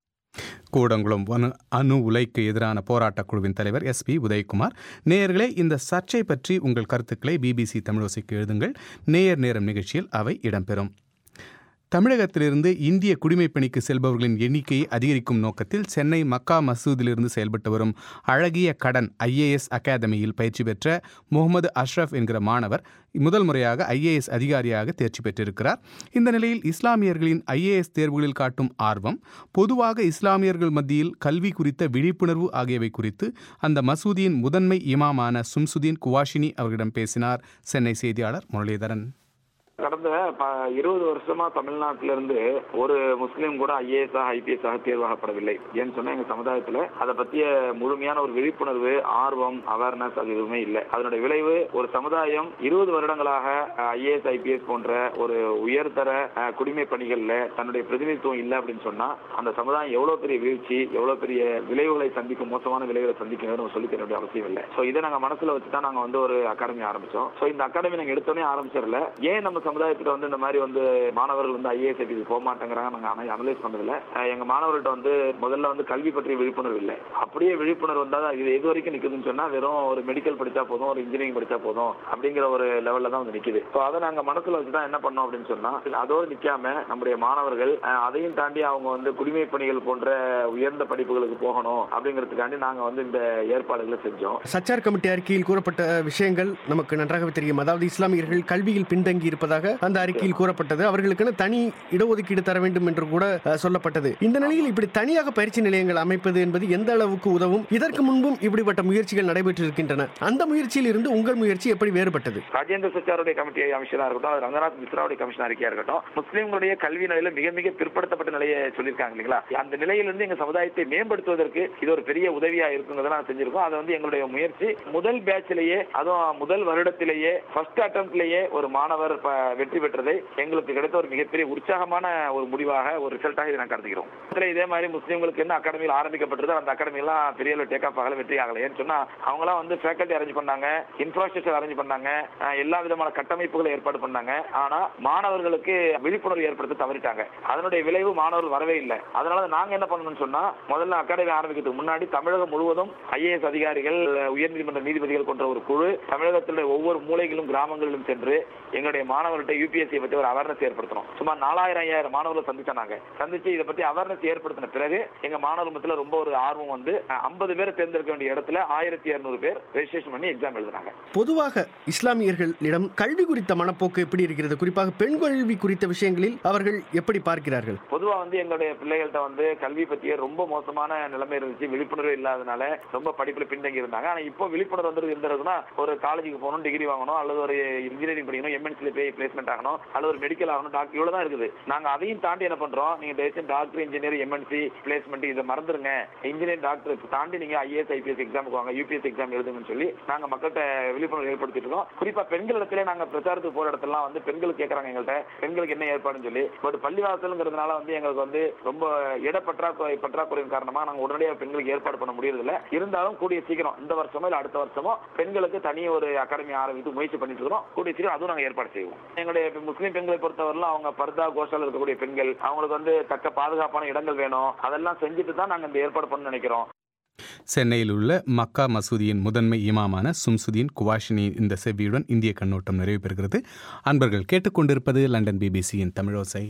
கூடங்குளம் வனு அணு உலைக்கு எதிரான போராட்டக் குழுவின் தலைவர் எஸ் பி உதயகுமார் நேயர்களே இந்த சர்ச்சை பற்றி உங்கள் கருத்துக்களை பிபிசி தமிழோசைக்கு எழுதுங்கள் நேயர் நேரம் நிகழ்ச்சியில் அவை இடம்பெறும் தமிழகத்திலிருந்து இந்திய குடிமைப் பணிக்கு செல்பவர்களின் எண்ணிக்கையை அதிகரிக்கும் நோக்கத்தில் சென்னை மக்கா மசூதிலிருந்து செயல்பட்டு வரும் அழகிய கடன் ஐஏஎஸ் அகாதமியில் பயிற்சி பெற்ற முகமது அஷ்ரஃப் என்கிற மாணவர் முதல் முறையாக ஐஏஎஸ் அதிகாரியாக தேர்ச்சி பெற்றிருக்கிறார் இந்த நிலையில் இஸ்லாமியர்களின் ஐஏஎஸ் தேர்வுகளில் காட்டும் ஆர்வம் பொதுவாக இஸ்லாமியர்கள் மத்தியில் கல்வி குறித்த விழிப்புணர்வு ஆகியவை குறித்து அந்த மசூதியின் முதன்மை இமாமான சும்சுதீன் குவாஷினி அவர்களிடம் பேசினார் சென்னை செய்தியாளர் முரளிதரன் கடந்த ப- இருபது வருஷமா தமிழ்நாட்டில இருந்து ஒரு முஸ்லீம் கூட ஐஏஎஸ் ஐபிஎஸ் ஆக தேர்வாகப்படவில்லை ஏன்னு சொன்னா எங்க சமுதாயத்துல அதை பத்திய முழுமையான ஒரு விழிப்புணர்வு ஆர்வம் அவேர்னஸ் அது எதுவுமே இல்லை அதனுடைய விளைவு ஒரு சமுதாயம் இருபது வருடங்களாக ஐஏஎஸ் ஐபிஎஸ் போன்ற ஒரு உயர்தர அஹ், குடிமை பணிகள்ல தன்னுடைய பிரதிநிதித்துவம் இல்லை அப்படின்னு சொன்னா அந்த சமுதாயம் எவ்வளவு பெரிய வீழ்ச்சி எவ்வளவு பெரிய விளைவுகளை சந்திக்கும் மோசமான விளைவுகளை சந்திக்கும் நம்ம சொல்லி தர வேண்டிய அவசியம் இல்லை சோ இதை நாங்க மனசுல வச்சு தான் நாங்க வந்து ஒரு அகாடமி ஆரம்பிச்சோம் சோ இந்த அகாடமி நாங்க எடுத்தோடனே ஆரம்பிச்சிடல ஏன் நம்ம சமுதாயத்துல வந்து இந்த மாதிரி வந்து மாணவர்கள் வந்து ஐஏஎஸ் ஐபிஎஸ் போக மாட்டேங்கிறாங்க நாங்க அனலைஸ் பண்ணதில்ல அஹ் எங்க மாணவர்கள்ட்ட வந்து முதல்ல வந்து கல்வி பற்றிய விழிப்புணர்வு இல்லை அப்படியே விழிப்புணர்வு வந்தா இது எது வரைக்கும் நிக்குதுன்னு சொன்னா வெறும் ஒரு மெடிக்கல் படிச்சா போதும் ஒரு இன்ஜினியரிங் படிச்சா போதும் அப்படிங்கிற ஒரு லெவல்ல தான் வந்து நிக்குது ஸோ அதை நாங்க மனசுல வச்சு தான் என்ன பண்ணோம் அப்படின்னு சொன்னா அதோடு நிக்காம நம்முடைய மாணவர்கள் அஹ், அதையும் தாண்டி அவங்க வந்து குடிமை பணிகள் போன்ற உயர்ந்த படிப்புகளுக்கு போகணும் அப்படிங்கிறதுக்காண்டி நாங்க வந்து இந்த ஏற்பாடுகளை செஞ்சோம் சச்சார் கமிட்டி அறிக்கையில் கூறப்பட்ட விஷயங்கள் நமக்கு நன்றாகவே தெரியும் அதாவது இஸ்லாமியர்கள் கல்வியில் பின்தங்கி இருப்பதாக அந்த அறிக்கையில் கூறப்பட்டது அவர்களுக்கென தனி இடஒதுக்கீடு தர வேண்டும் என்று கூட அஹ், சொல்லப்பட்டது இந்த நிலையில் இப்படி தனியாக பயிற்சி நிலையங்கள் அமைப்பது என்பது எந்த அளவுக்கு உதவும் இதற்கு முன்பும் இப்படிப்பட்ட முயற்சிகள் நடைபெற்று இருக்கின்றன அந்த முயற்சியில் இருந்து உங்கள் முயற்சி எப்படி வேறுபட்டது ராஜேந்திர சச்சாருடைய கமிட்டி அமைச்சரா இருக்கட்டும் அது ரங்கநாத் மிஸ்ராவுடைய கமிஷன் அறிக்கையா இருக்கட்டும் முஸ்லீம்களுடைய கல்வி நிலையில மிக மிக பிற்படுத்தப்பட்ட நிலையை சொல்லியிருக்காங்க இல்லைங்களா அந்த நிலையிலிருந்து எங்க சமுதாயத்தை மேம்படுத்துவதற்கு இது ஒரு பெரிய உதவியா இருக்குங்கிறத நாங்க செஞ்சிருக்கோம் அது வந்து எங்களுடைய முயற்சி முதல் பேட்ச்லயே அதுவும் முதல் வருடத்திலேயே ஃபர்ஸ்ட் அட்டம்ப்ட்லயே ஒரு மாணவர் ப- வெற்றி பெற்றதை எங்களுக்கு கிடைத்த ஒரு மிகப்பெரிய உற்சாகமான ஒரு முடிவாக ஒரு ரிசல்ட்டாக இதை நான் கருதுகிறோம் இதுல இதே மாதிரி முஸ்லீம்களுக்கு என்ன அகாடமியில் ஆரம்பிக்கப்பட்டது அந்த அகாடமி எல்லாம் பெரிய அளவு டேக் ஆஃப் ஆகல வெற்றி ஆகல ஏன்னு சொன்னா அவங்களாம் வந்து ஃபேக்கல்டி அரேஞ்ச் பண்ணாங்க இன்ஃப்ராஸ்ட்ரக்சர் அரேஞ்ச் பண்ணாங்க அஹ் எல்லா விதமான கட்டமைப்புகளை ஏற்பாடு பண்ணாங்க ஆனா மாணவர்களுக்கு விழிப்புணர்வு ஏற்படுத்த தவறிட்டாங்க அதனுடைய விளைவு மாணவர்கள் வரவே இல்லை அதனால நாங்க என்ன பண்ணணும்னு சொன்னா முதல்ல அகாடமி ஆரம்பிக்கிறதுக்கு முன்னாடி தமிழகம் முழுவதும் ஐஏஎஸ் அதிகாரிகள் உயர்நீதிமன்ற நீதிபதிகள் கொண்ட ஒரு குழு தமிழகத்திலுடைய ஒவ்வொரு மூலைகளிலும் கிராமங்களிலும் சென்று எங்களுடைய மாணவர்கள்ட்ட யூபிஎஸ்சி பற்றி ஒரு அவேர்னஸ் ஏற்படுத்தணும் சுமார் நாலாயிரம் ஐயாயிரம் மாணவர்களை சந்திச்சாங்க சந்திச்சு இதை பத்தி அவேர்னஸ் ஏற்படுத்தின பிறகு எங்க மாணவர் மத்தியில ரொம்ப ஒரு ஆர்வம் வந்து ஐம்பது பேரை தேர்ந்தெடுக்க வேண்டிய இடத்துல ஆயிரத்தி இருநூறு பேர் ரெஜிஸ்ட்ரேஷன் பண்ணி எக்ஸாம் எழுதுனாங்க பொதுவாக இஸ்லாமியர்களிடம் கல்வி குறித்த மனப்போக்கு எப்படி இருக்கிறது குறிப்பாக பெண் கல்வி குறித்த விஷயங்களில் அவர்கள் எப்படி பார்க்கிறார்கள் பொதுவா வந்து எங்களுடைய பிள்ளைகள்கிட்ட வந்து கல்வி பத்திய ரொம்ப மோசமான நிலைமை இருந்துச்சு விழிப்புணர்வு இல்லாதனால ரொம்ப படிப்புல பின்தங்கி இருந்தாங்க ஆனா இப்போ விழிப்புணர்வு வந்து எந்த இருக்குன்னா ஒரு காலேஜுக்கு போகணும் டிகிரி வாங்கணும் அல்லது ஒரு இன்ஜினியரிங் படிக்கணும் எம்என்சில போய் பிளேஸ்மெண்ட் ஆகணும் அல்லது ஒரு மெடிக்கல் ஆகணும் டாக்டர் இவ்வளவு தான் இருக்குது நாங்க அதையும் தாண்டி என்ன பண்றோம் நீங்க தயவுசெய்து டாக்டர் இன்ஜினியர் எம்என்சி பிளேஸ்மெண்ட் இதை மறந்துருங்க இன்ஜினியர் டாக்டர் தாண்டி நீங்க ஐஏஎஸ் ஐபிஎஸ் எக்ஸாமுக்கு வாங்க யூபிஎஸ் எக்ஸாம் எழுதுங்கன்னு சொல்லி நாங்க மக்கள்கிட்ட விழிப்புணர்வு ஏற்படுத்திட்டு இருக்கோம் குறிப்பா பெண்கள் இடத்துல நாங்க பிரச்சாரத்துக்கு போற இடத்துலாம் வந்து பெண்கள் கேட்கறாங்க எங்கள்கிட்ட பெண்களுக்கு என்ன ஏற்பாடுன்னு சொல்லி பட் பள்ளிவாசலுங்கிறதுனால வந்து எங்களுக்கு வந்து ரொம்ப இட பற்றாக்குறை பற்றாக்குறையின் காரணமா நாங்க உடனடியாக பெண்களுக்கு ஏற்பாடு பண்ண முடியறதில்ல இருந்தாலும் கூடிய சீக்கிரம் இந்த வருஷமோ இல்ல அடுத்த வருஷமோ பெண்களுக்கு தனி ஒரு அகாடமி ஆரம்பித்து முயற்சி பண்ணிட்டு இருக்கிறோம் கூடிய சீக்கிரம் அதுவும் நாங்க ஏற்பாடு செய்வோம் எங்களுடைய முஸ்லீம் பெண்களை பொறுத்தவரையிலும் அவங்க பர்தா கோஷால இருக்கக்கூடிய பெண்கள் அவங்களுக்கு வந்து தக்க பாதுகாப்பான இடங்கள் வேணும் அதெல்லாம் செஞ்சுட்டு தான் நாங்க இந்த ஏற்பாடு பண்ண நினைக்கிறோம் சென்னையில் உள்ள மக்கா மசூதியின் முதன்மை இமாமான சும்சுதீன் குவாஷினியின் இந்த செவ்வியுடன் இந்திய கண்ணோட்டம் நிறைவு பெறுகிறது அன்பர்கள் கேட்டுக்கொண்டிருப்பது லண்டன் பிபிசியின் தமிழோசை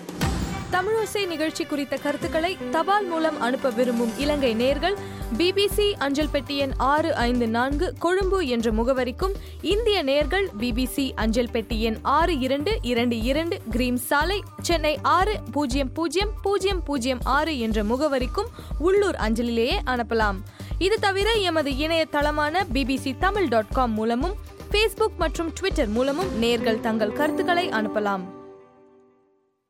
தமிழோசை நிகழ்ச்சி குறித்த கருத்துக்களை தபால் மூலம் அனுப்ப விரும்பும் இலங்கை நேர்கள் பிபிசி அஞ்சல் பெட்டி எண் ஆறு ஐந்து நான்கு கொழும்பு என்ற முகவரிக்கும் இந்திய நேர்கள் பிபிசி அஞ்சல் பெட்டி எண் ஆறு இரண்டு இரண்டு இரண்டு கிரீம் சாலை சென்னை ஆறு பூஜ்ஜியம் பூஜ்ஜியம் பூஜ்ஜியம் பூஜ்ஜியம் ஆறு என்ற முகவரிக்கும் உள்ளூர் அஞ்சலிலேயே அனுப்பலாம் இது தவிர எமது இணையதளமான பிபிசி தமிழ் டாட் காம் மூலமும் ஃபேஸ்புக் மற்றும் ட்விட்டர் மூலமும் நேர்கள் தங்கள் கருத்துக்களை அனுப்பலாம்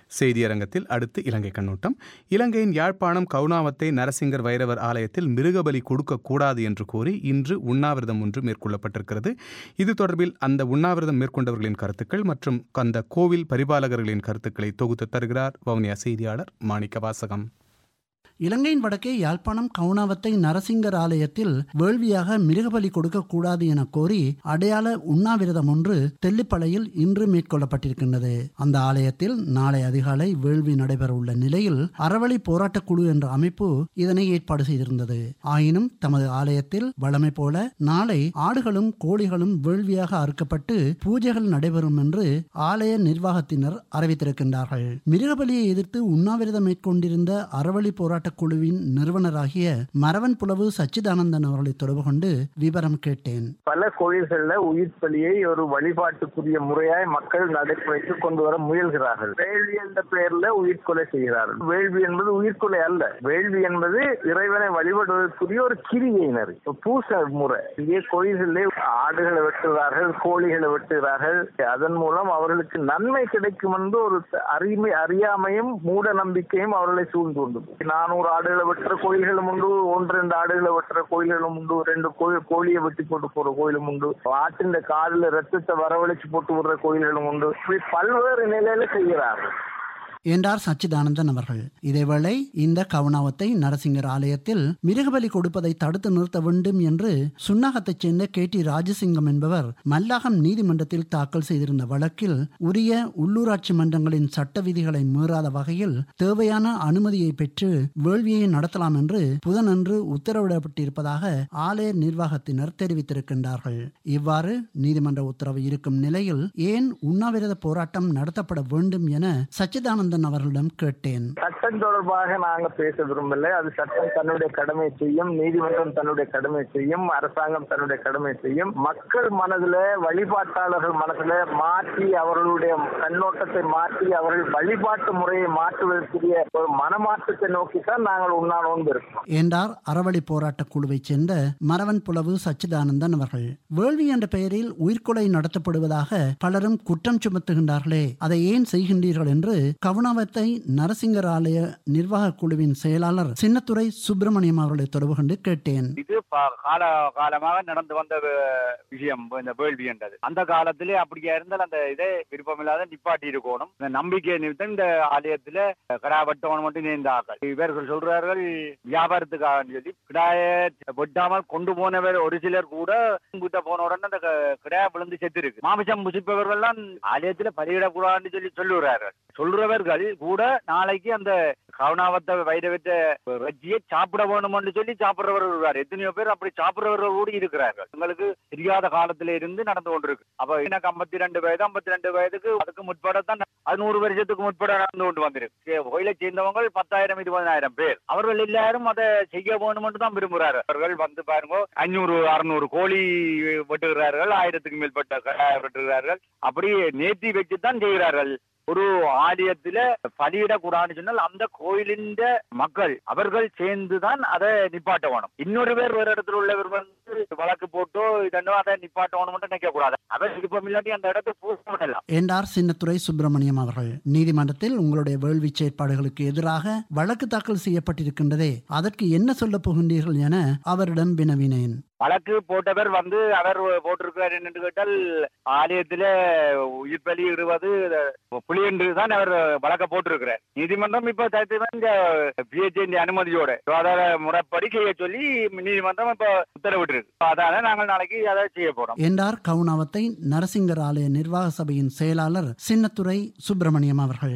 செய்தியரங்கத்தில் அடுத்து இலங்கை கண்ணோட்டம் இலங்கையின் யாழ்ப்பாணம் கவுனாவத்தை நரசிங்கர் வைரவர் ஆலயத்தில் மிருகபலி கொடுக்கக்கூடாது என்று கூறி இன்று உண்ணாவிரதம் ஒன்று மேற்கொள்ளப்பட்டிருக்கிறது இது தொடர்பில் அந்த உண்ணாவிரதம் மேற்கொண்டவர்களின் கருத்துக்கள் மற்றும் அந்த கோவில் பரிபாலகர்களின் கருத்துக்களை தொகுத்து தருகிறார் வவுனியா செய்தியாளர் மாணிக்க வாசகம் இலங்கையின் வடக்கே யாழ்ப்பாணம் கவுனாவத்தை நரசிங்கர் ஆலயத்தில் வேள்வியாக மிருகபலி கொடுக்கக்கூடாது என கோரி அடையாள உண்ணாவிரதம் ஒன்று தெல்லிப்பளையில் இன்று மேற்கொள்ளப்பட்டிருக்கின்றது அந்த ஆலயத்தில் நாளை அதிகாலை வேள்வி நடைபெற உள்ள நிலையில் அறவழி போராட்டக் குழு என்ற அமைப்பு இதனை ஏற்பாடு செய்திருந்தது ஆயினும் தமது ஆலயத்தில் வழமை போல நாளை ஆடுகளும் கோழிகளும் வேள்வியாக அறுக்கப்பட்டு பூஜைகள் நடைபெறும் என்று ஆலய நிர்வாகத்தினர் அறிவித்திருக்கின்றார்கள் மிருகபலியை எதிர்த்து உண்ணாவிரதம் மேற்கொண்டிருந்த அறவழி போராட்ட குழுவின் நிறுவனராகிய மரவன் புலவு சச்சிதானந்தன் அவர்களை தொடர்பு கொண்டு விவரம் கேட்டேன் பல கோயில்கள்ல உயிர் பலியை ஒரு வழிபாட்டுக்குரிய முறையாய் மக்கள் நடைமுறைக்கு கொண்டு வர முயல்கிறார்கள் வேள்வி என்ற பெயர்ல உயிர் கொலை செய்கிறார்கள் வேள்வி என்பது உயிர்கொலை அல்ல வேள்வி என்பது இறைவனை வழிபடுவதற்குரிய ஒரு கிரியையினர் பூச முறை இங்கே கோயில்களிலே ஆடுகளை வெட்டுகிறார்கள் கோழிகளை வெட்டுகிறார்கள் அதன் மூலம் அவர்களுக்கு நன்மை கிடைக்கும் என்று ஒரு அறிமை அறியாமையும் மூட நம்பிக்கையும் அவர்களை சூழ்ந்து நானூறு ஆடுகளை வெட்டுற கோயில்களும் உண்டு ஒன்று ரெண்டு ஆடுகளை வெட்டுற கோயில்களும் உண்டு ரெண்டு கோயில் கோழியை வெட்டி போட்டு போற கோயிலும் உண்டு ஆட்டின் காதுல ரத்தத்தை வரவழைச்சு போட்டு விடுற கோயில்களும் உண்டு இப்படி பல்வேறு நிலையில செய்கிறார்கள் என்றார் சச்சிதானந்தன் அவர்கள் இதேவேளை இந்த கவுனாவத்தை நரசிங்கர் ஆலயத்தில் மிருகபலி கொடுப்பதை தடுத்து நிறுத்த வேண்டும் என்று சுன்னாகத்தைச் சேர்ந்த கே டி ராஜசிங்கம் என்பவர் மல்லாகம் நீதிமன்றத்தில் தாக்கல் செய்திருந்த வழக்கில் உரிய உள்ளூராட்சி மன்றங்களின் சட்ட விதிகளை மீறாத வகையில் தேவையான அனுமதியை பெற்று வேள்வியை நடத்தலாம் என்று புதனன்று உத்தரவிடப்பட்டிருப்பதாக ஆலய நிர்வாகத்தினர் தெரிவித்திருக்கின்றார்கள் இவ்வாறு நீதிமன்ற உத்தரவு இருக்கும் நிலையில் ஏன் உண்ணாவிரத போராட்டம் நடத்தப்பட வேண்டும் என சச்சிதானந்தன் அவர்களிடம் கேட்டேன் சட்டம் தொடர்பாக நாங்க பேச விரும்பல அது சட்டம் தன்னுடைய கடமை செய்யும் நீதிமன்றம் தன்னுடைய கடமை செய்யும் அரசாங்கம் தன்னுடைய கடமை செய்யும் மக்கள் மனதுல வழிபாட்டாளர்கள் மனதுல மாற்றி அவர்களுடைய கண்ணோட்டத்தை மாற்றி அவர்கள் வழிபாட்டு முறையை மாற்றுவதற்குரிய ஒரு மனமாற்றத்தை நோக்கித்தான் நாங்கள் உண்ணானோந்து இருக்கோம் என்றார் அறவழி போராட்ட குழுவைச் சேர்ந்த மரவன் புலவு சச்சிதானந்தன் அவர்கள் வேள்வி என்ற பெயரில் உயிர்கொலை நடத்தப்படுவதாக பலரும் குற்றம் சுமத்துகின்றார்களே அதை ஏன் செய்கின்றீர்கள் என்று கவுனாவத்தை நரசிங்கர் ஆலய நிர்வாக குழுவின் செயலாளர் சின்னத்துறை சுப்பிரமணியம் அவர்களை தொடர்பு கொண்டு கேட்டேன் இது ப- கால காலமாக நடந்து வந்த வே- விஷயம் இந்த வேள்வி என்றது அந்த காலத்திலே அப்படியா இருந்தால் அந்த இதை விருப்பமில்லாத நிப்பாட்டி இருக்கணும் இந்த நம்பிக்கை நிமித்தம் இந்த ஆலயத்துல கிடா வெட்டவன் மட்டும் நேர்ந்தார்கள் இவர்கள் சொல்றார்கள் வியாபாரத்துக்காக சொல்லி கிடாய வெட்டாமல் கொண்டு போனவர் ஒரு சிலர் கூட கிட்ட போன உடனே அந்த க- கிடா விழுந்து செத்து இருக்கு மாமிசம் புசிப்பவர்கள்லாம் ஆலயத்துல பலியிடக்கூடாதுன்னு சொல்லி சொல்லுகிறார்கள் சொல்றவர்கள் கூட நாளைக்கு அந்த கவுனாவத்த வைரவத்த வச்சியை சாப்பிட வேணும்னு சொல்லி சாப்பிடுறவர்கள் இருக்கார் எத்தனையோ பேர் அப்படி சாப்பிடுறவர்கள் கூட இருக்கிறார்கள் எங்களுக்கு தெரியாத காலத்துல இருந்து நடந்து கொண்டிருக்கு அப்ப எனக்கு ஐம்பத்தி ரெண்டு வயது ஐம்பத்தி ரெண்டு வயதுக்கு அதுக்கு முற்படத்தான் அது நூறு வருஷத்துக்கு முற்பட நடந்து கொண்டு வந்திருக்கு கோயிலை சேர்ந்தவங்க பத்தாயிரம் இருபதாயிரம் பேர் அவர்கள் எல்லாரும் அதை செய்ய வேணும்னு தான் விரும்புகிறார்கள் அவர்கள் வந்து பாருங்க அஞ்சூறு அறுநூறு கோழி வெட்டுகிறார்கள் ஆயிரத்துக்கு மேற்பட்ட கடாய் வெட்டுகிறார்கள் அப்படி நேர்த்தி வச்சு தான் செய்கிறார்கள் ஒரு ஆலயத்துல பலியிடக்கூடாதுன்னு சொன்னால் அந்த கோயிலின் மக்கள் அவர்கள் சேர்ந்துதான் அதை நிப்பாட்ட வேணும் இன்னொரு பேர் ஒரு இடத்துல உள்ளவர் வந்து வழக்கு போட்டோ இதனோ அதை நிப்பாட்ட வேணும் நினைக்க கூடாது அவர் விருப்பம் இல்லாட்டி அந்த இடத்தை பூச பண்ணலாம் என்றார் சின்னத்துறை சுப்பிரமணியம் அவர்கள் நீதிமன்றத்தில் உங்களுடைய வேள்வி செயற்பாடுகளுக்கு எதிராக வழக்கு தாக்கல் செய்யப்பட்டிருக்கின்றதே அதற்கு என்ன சொல்லப் போகின்றீர்கள் என அவரிடம் வினவினேன் வழக்கு போட்டவர் வந்து அவர் போட்டிருக்கிறார் என்று கேட்டால் ஆலயத்தில உயிர் பலி இடுவது புலி என்று தான் அவர் வழக்க போட்டிருக்கிறார் நீதிமன்றம் இப்ப தடுத்து இந்த பிஹெச்டி அனுமதியோட சுகாதார முறைப்படி செய்ய சொல்லி நீதிமன்றம் இப்ப உத்தரவிட்டிருக்கு அதால நாங்கள் நாளைக்கு அதை செய்ய போறோம் என்றார் கவுனாவத்தை நரசிங்கர் ஆலய நிர்வாக சபையின் செயலாளர் சின்னத்துறை சுப்பிரமணியம் அவர்கள்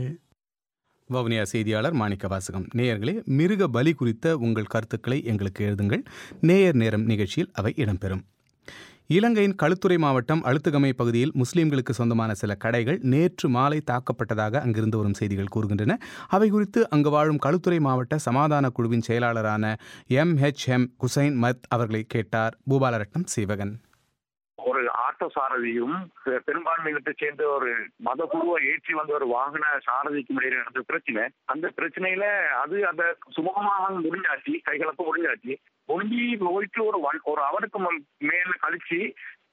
வவுனியா செய்தியாளர் மாணிக்க வாசகம் நேயர்களே மிருக பலி குறித்த உங்கள் கருத்துக்களை எங்களுக்கு எழுதுங்கள் நேயர் நேரம் நிகழ்ச்சியில் அவை இடம்பெறும் இலங்கையின் களுத்துறை மாவட்டம் அழுத்துகமை பகுதியில் முஸ்லிம்களுக்கு சொந்தமான சில கடைகள் நேற்று மாலை தாக்கப்பட்டதாக அங்கிருந்து வரும் செய்திகள் கூறுகின்றன அவை குறித்து அங்கு வாழும் களுத்துறை மாவட்ட சமாதான குழுவின் செயலாளரான எம் ஹெச் எம் குசைன் மத் அவர்களை கேட்டார் பூபாலரட்னம் சீவகன் ஒரு ஆட்டோ சாரதியும் பெ- பெரும்பான்மையினத்தை சேர்ந்த ஒரு மத குழுவை ஏற்றி வந்த ஒரு வாகன சாரதிக்கும் இடையில நடந்த பிரச்சனை அந்த பிரச்சனையில அது அந்த சுமூகமாக முடிஞ்சாச்சு கைகலப்பு முடிஞ்சாச்சு முடிஞ்சு போயிட்டு ஒரு ஒன் ஒரு அவருக்கு மேல் மேல கழிச்சு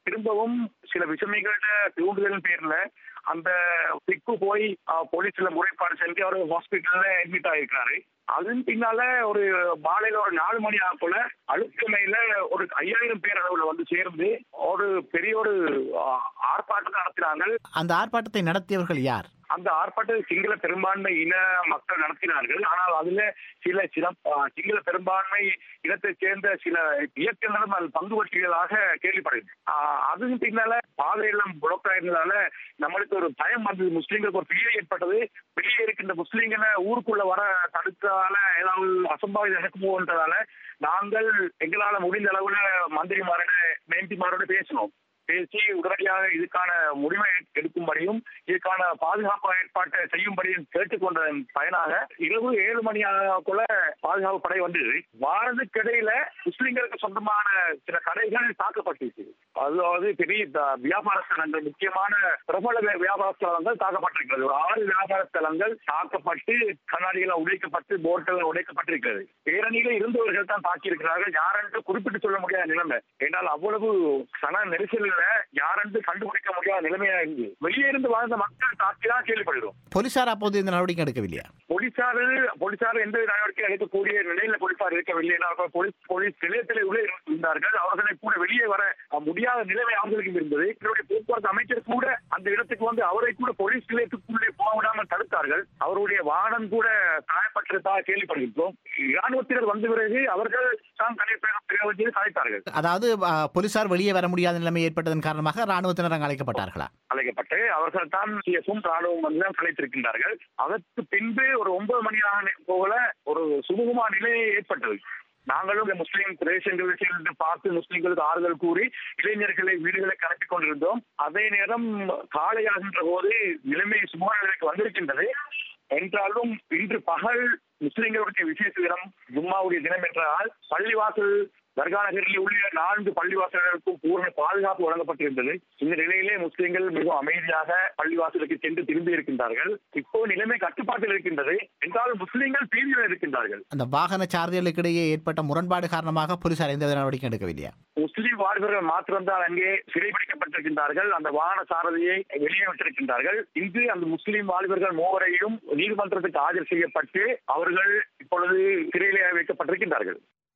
திரும்பவும் சில விஷமிகள தூண்டுதலின் பேர்ல அந்த பிக்கு போய் அஹ், போலீஸ்ல முறைப்பாடு செஞ்சு அவர் ஹாஸ்பிட்டல்ல அட்மிட் ஆகிருக்காரு அதன் பின்னால ஒரு மாலையில ஒரு நாலு மணி ஆக்குள்ள அழுத்தமையில ஒரு ஐயாயிரம் பேர் அளவுல வந்து சேர்ந்து ஒரு பெரிய ஒரு அஹ், ஆர்ப்பாட்டத்தை நடத்தினாங்க அந்த ஆர்ப்பாட்டத்தை நடத்தியவர்கள் யார் அந்த ஆர்ப்பாட்டத்தை சிங்கள பெரும்பான்மை இன மக்கள் நடத்தினார்கள் ஆனால் அதுல சில சிறப்பு சிங்கள பெரும்பான்மை இனத்தைச் சேர்ந்த சில இயக்கங்களும் அதில் பங்கு பற்றியதாக கேள்விப்படுகிறது ஆஹ் அதுக்கு பின்னால பாதையெல்லாம் புளோக் ஆயிருந்ததால நம்மளுக்கு ஒரு பயம் வந்தது முஸ்லீம்களுக்கு ஒரு பிரிவு ஏற்பட்டது வெளியே இருக்கின்ற முஸ்லீம்களை ஊருக்குள்ள வர தடுத்ததால ஏதாவது அசம்பாவிதம் நடக்குமோன்றதால நாங்கள் எங்களால முடிந்த அளவுல மந்திரிமாரோட மேம்பிமாரோட பேசினோம் பேசி உடனடியாக இதுக்கான முடிவை எடுக்கும்படியும் இதுக்கான பாதுகாப்பு ஏற்பாட்டை செய்யும்படியும் கேட்டுக்கொண்டதன் பயனாக இரவு ஏழு மணி ஆகுள்ள பாதுகாப்பு படை வந்தது வாரத்துக்கிடையில முஸ்லிம்களுக்கு சொந்தமான சில கடைகள் தாக்கப்பட்டுச்சு அதாவது பெரிய த- வியாபார ஸ்தலங்கள் முக்கியமான பிரபல வி- வியாபார ஸ்தலங்கள் தாக்கப்பட்டிருக்கிறது ஒரு ஆறு வியாபார ஸ்தலங்கள் தாக்கப்பட்டு கண்ணாடிகள் உடைக்கப்பட்டு போர்டுகள் உடைக்கப்பட்டிருக்கிறது பேரணியில இருந்தவர்கள் தான் தாக்கியிருக்கிறார்கள் யாரென்று குறிப்பிட்டு சொல்ல முடியாத நிலைமை என்றால் அவ்வளவு சன நெரிசலில் யாரென்று கண்டுபிடிக்க முடியாத நிலைமையா இருந்து வெளியே இருந்து வாழ்ந்த மக்கள் தாக்கிதான் கேள்விப்படுகிறோம் போலீசார் அப்போது இந்த நடவடிக்கை எடுக்கவில்லையா போலீசார் போலீசார் எந்த நடவடிக்கை எடுக்கக்கூடிய நிலையில போலீசார் இருக்கவில்லை என்றால் போலீஸ் போலீஸ் நிலையத்தில் உள்ளே இருந்தார்கள் அவர்களை கூட வெளியே வர முடியாத நிலைமை அவர்களுக்கு இருந்தது எங்களுடைய போக்குவரத்து அமைச்சர் கூட அந்த இடத்துக்கு வந்து அவரை கூட போலீஸ் நிலையத்துக்குள்ளே போக விடாமல் தடுத்தார்கள் அவருடைய வாகனம் கூட காயப்பட்டிருப்பதாக கேள்விப்படுகின்றோம் இராணுவத்தினர் வந்த பிறகு அவர்கள் தான் தலைவர் கலைத்தார்கள் அதாவது ஆ, போலீசார் வெளியே வர முடியாத நிலைமை ஏற்பட்டதன் காரணமாக ராணுவத்தினர் அங்கு அழைக்கப்பட்டார்களா அழைக்கப்பட்டு அவர்கள் தான் சிஎஸும் ராணுவம் வந்து தான் கலைத்திருக்கின்றார்கள் அதற்கு பின்பு ஒரு ஒன்பது மணி ஆன போல ஒரு சுமூகமான நிலை ஏற்பட்டது நாங்களும் இந்த முஸ்லீம் பிரதேசங்களில் சென்று பார்த்து முஸ்லீம்களுக்கு ஆறுதல் கூறி இளைஞர்களை வீடுகளை கலப்பிக் கொண்டிருந்தோம் அதே நேரம் காலையாகின்ற போது நிலைமை சுமார் நிலைக்கு வந்திருக்கின்றது என்றாலும் இன்று பகல் முஸ்லிம்களுடைய விசேஷ தினம் ஜும்மாவுடைய தினம் என்றால் பள்ளிவாசல் தர்கா நகரில் உள்ள நான்கு பள்ளிவாசல்களுக்கும் பூர்ண பாதுகாப்பு வழங்கப்பட்டிருந்தது இந்த நிலையிலே முஸ்லிம்கள் மிகவும் அமைதியாக பள்ளிவாசலுக்கு சென்று திரும்பி இருக்கின்றார்கள் இப்போ நிலைமை கட்டுப்பாட்டில் இருக்கின்றது என்றாலும் முஸ்லிம்கள் பீதியில் இருக்கின்றார்கள் அந்த வாகன சாரதிகளுக்கு இடையே ஏற்பட்ட முரண்பாடு காரணமாக போலீசார் எந்த நடவடிக்கை எடுக்கவில்லையா முஸ்லிம் வாழ்வர்கள் மாத்திரம்தான் அங்கே சிறைபிடிக்கப்பட்டிருக்கின்றார்கள் அந்த வாகன சாரதியை வெளியே விட்டிருக்கின்றார்கள் இன்று அந்த முஸ்லிம் வாழ்வர்கள் மூவரையும் நீதிமன்றத்துக்கு ஆஜர் செய்யப்பட்டு அவர்கள் இப்பொழுது சிறையிலே வைக்கப்பட்டிருக்கின்றார்கள்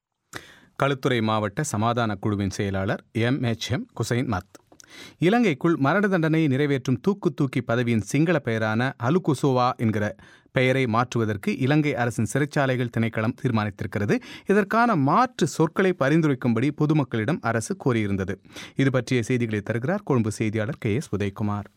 களுத்துறை மாவட்ட சமாதான குழுவின் செயலாளர் எம் எச் எம் குசைன் மத் இலங்கைக்குள் மரண தண்டனையை நிறைவேற்றும் தூக்கு தூக்கி பதவியின் சிங்கள பெயரான அலுகுசோவா என்கிற பெயரை மாற்றுவதற்கு இலங்கை அரசின் சிறைச்சாலைகள் திணைக்களம் தீர்மானித்திருக்கிறது இதற்கான மாற்று சொற்களை பரிந்துரைக்கும்படி பொதுமக்களிடம் அரசு கோரியிருந்தது இது பற்றிய செய்திகளை தருகிறார் கொழும்பு செய்தியாளர் கே எஸ் உதயகுமார்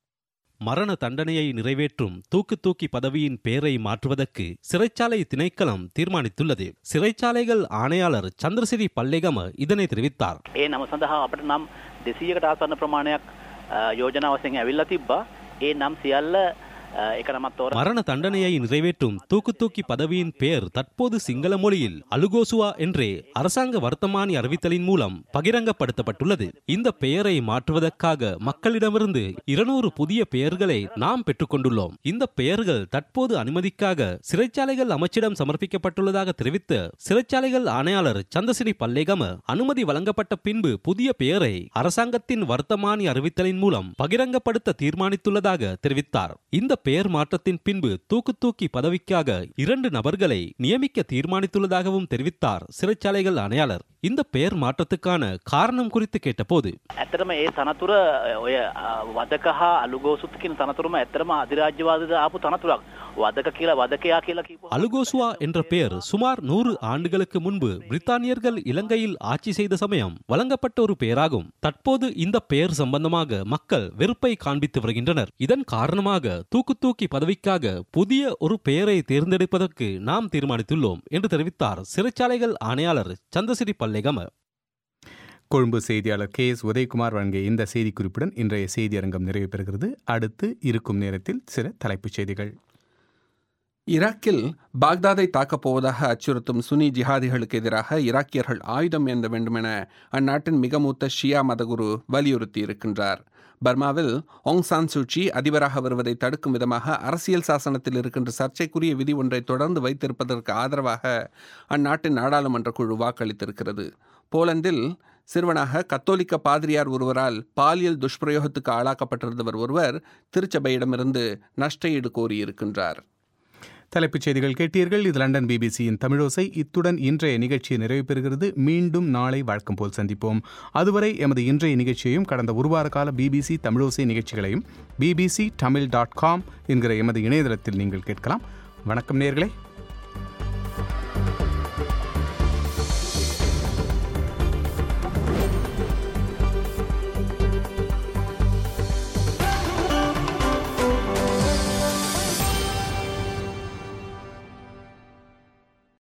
மரண தண்டனையை நிறைவேற்றும் தூக்கு தூக்கி பதவியின் பெயரை மாற்றுவதற்கு சிறைச்சாலை திணைக்களம் தீர்மானித்துள்ளது சிறைச்சாலைகள் ஆணையாளர் சந்திரசிறி பல்லேகம இதனை தெரிவித்தார் ඒ නම සඳහා අපට නම් දෙසීයකට ආසන්න ප්‍රමාණයක් අ, යෝජනා වශයෙන් ඇවිල්ලා තිබ්බා ඒ නම් සියල්ල අ, එක නමත් තෝර மரண தண்டனையை நிறைவேற்றும் தூக்கு தூக்கி பதவியின் பெயர் தற்போது சிங்கள மொழியில் அலுகோசுவா என்றே அரசாங்க வர்த்தமானி அறிவித்தலின் மூலம் பகிரங்கப்படுத்தப்பட்டுள்ளது இந்த பெயரை மாற்றுவதற்காக மக்களிடமிருந்து இருநூறு புதிய பெயர்களை நாம் பெற்றுக்கொண்டுள்ளோம் இந்த பெயர்கள் தற்போது அனுமதிக்காக சிறைச்சாலைகள் அமைச்சிடம் சமர்ப்பிக்கப்பட்டுள்ளதாக தெரிவித்த சிறைச்சாலைகள் ஆணையாளர் சந்தசினி பல்லேகம அனுமதி வழங்கப்பட்ட பின்பு புதிய பெயரை அரசாங்கத்தின் வர்த்தமானி அறிவித்தலின் மூலம் பகிரங்கப்படுத்த தீர்மானித்துள்ளதாக தெரிவித்தார் இந்த பெயர் மாற்றத்தின் பின்பு தூக்கு தூக்கி பதவிக்காக இரண்டு நபர்களை நியமிக்க தீர்மானித்துள்ளதாகவும் தெரிவித்தார் சிறைச்சாலைகள் ஆணையாளர் இந்த பெயர் மாற்றத்துக்கான காரணம் குறித்து கேட்டபோது ඇතරම ඒ තනතුර ඔය අ, වදක හා අලුගෝසුත් කියන තනතුරම ඇතරම අධිරාජ්‍යවාදද ආපු තනතුරක් වදක කියලා වදකයා කියලා කිව්ව அலுகோசுவா என்ற பெயர் சுமார் நூறு ஆண்டுகளுக்கு முன்பு பிரித்தானியர்கள் இலங்கையில் ஆட்சி செய்த சமயம் வழங்கப்பட்ட ஒரு பெயராகும் தற்போது இந்த பெயர் சம்பந்தமாக மக்கள் வெறுப்பை காண்பித்து வருகின்றனர் இதன் காரணமாக தூக்கு தூக்கி பதவிக்காக புதிய ஒரு பெயரை தேர்ந்தெடுப்பதற்கு நாம் தீர்மானித்துள்ளோம் என்று தெரிவித்தார் சிறைச்சாலைகள் ஆணையாளர் சந்திரசிறி பல்லேகம கொழும்பு செய்தியாளர் கே எஸ் உதயகுமார் வழங்கிய இந்த செய்திக்குறிப்புடன் இன்றைய செய்தியரங்கம் நிறைவு பெறுகிறது அடுத்து இருக்கும் நேரத்தில் சில தலைப்புச் செய்திகள் ஈராக்கில் பாக்தாதை தாக்கப் போவதாக அச்சுறுத்தும் சுனி ஜிஹாதிகளுக்கு எதிராக ஈராக்கியர்கள் ஆயுதம் ஏந்த வேண்டும் என அந்நாட்டின் மிக மூத்த ஷியா மதகுரு வலியுறுத்தி இருக்கின்றார் பர்மாவில் ஒங் சான் சூச்சி அதிபராக வருவதை தடுக்கும் விதமாக அரசியல் சாசனத்தில் இருக்கின்ற சர்ச்சைக்குரிய விதி ஒன்றை தொடர்ந்து வைத்திருப்பதற்கு ஆதரவாக அந்நாட்டின் நாடாளுமன்ற குழு வாக்களித்திருக்கிறது போலந்தில் சிறுவனாக கத்தோலிக்க பாதிரியார் ஒருவரால் பாலியல் துஷ்பிரயோகத்துக்கு ஆளாக்கப்பட்டிருந்தவர் ஒருவர் திருச்சபையிடமிருந்து நஷ்டஈடு கோரியிருக்கின்றார் தலைப்புச் செய்திகள் கேட்டீர்கள் இது லண்டன் பிபிசியின் தமிழோசை இத்துடன் இன்றைய நிகழ்ச்சி நிறைவு பெறுகிறது மீண்டும் நாளை வழக்கம் போல் சந்திப்போம் அதுவரை எமது இன்றைய நிகழ்ச்சியையும் கடந்த ஒரு வார கால பிபிசி தமிழோசை நிகழ்ச்சிகளையும் பிபிசி தமிழ் டாட் காம் என்கிற எமது இணையதளத்தில் நீங்கள் கேட்கலாம் வணக்கம் நேர்களே